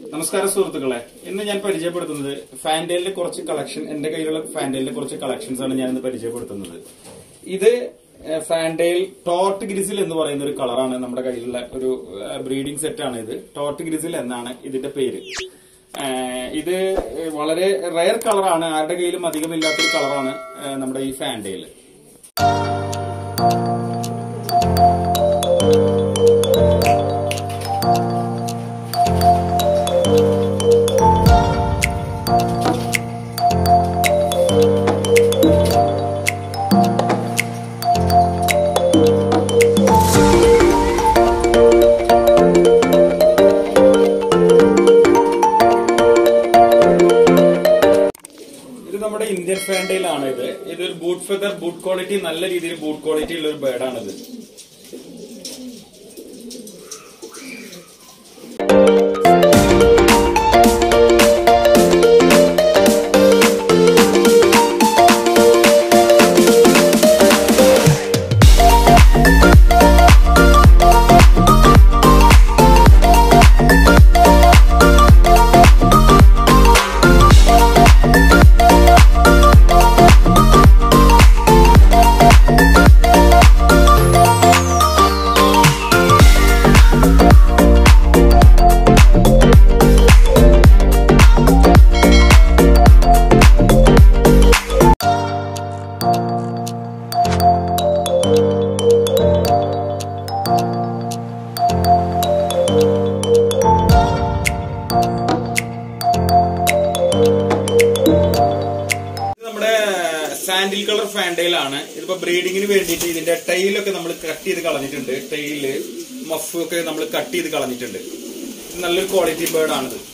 നമസ്കാരം സുഹൃത്തുക്കളെ ഇന്ന് ഞാൻ പരിചയപ്പെടുത്തുന്നത് ഫാൻഡേലിന്റെ കുറച്ച് കളക്ഷൻ എന്റെ കയ്യിലുള്ള ഫാൻഡേലിന്റെ കുറച്ച് കളക്ഷൻസ് ആണ് ഞാൻ ഇന്ന് പരിചയപ്പെടുത്തുന്നത് ഇത് ഏഹ്, ഫാൻഡേൽ ടോട്ട് ഗ്രിസിൽ എന്ന് പറയുന്ന ഒരു കളറാണ് നമ്മുടെ കയ്യിലുള്ള ഒരു ബ്രീഡിംഗ് സെറ്റ് ആണ് ഇത് ടോട്ട് ഗ്രിസിൽ എന്നാണ് ഇതിന്റെ പേര് ഏഹ്, ഇത് വളരെ റയർ കളറാണ് ആരുടെ കയ്യിലും അധികമില്ലാത്തൊരു കളറാണ് ഏഹ്, നമ്മുടെ ഈ ഫാൻഡേൽ ഇത് നമ്മുടെ ഇന്ത്യൻ ഫാൻഡയിലാണ് ഇത് ഇതൊരു ബൂട്ട് ഫെദർ ബൂട്ട് ക്വാളിറ്റി നല്ല രീതിയിൽ ബൂട്ട് ക്വാളിറ്റി ഉള്ള ഒരു ബേർഡാണിത് ഇത് നമ്മുടെ സാൻഡിൽ കളർ ഫാൻഡയിലാണ് ഇതിപ്പോ ബ്രീഡിങ്ങിന് വേണ്ടിയിട്ട് ഇതിന്റെ ടൈലൊക്കെ നമ്മൾ കട്ട് ചെയ്ത് കളഞ്ഞിട്ടുണ്ട് ടൈല് മഫ് ഒക്കെ നമ്മൾ കട്ട് ചെയ്ത് കളഞ്ഞിട്ടുണ്ട് ഇത് നല്ലൊരു ക്വാളിറ്റി ബേർഡാണിത്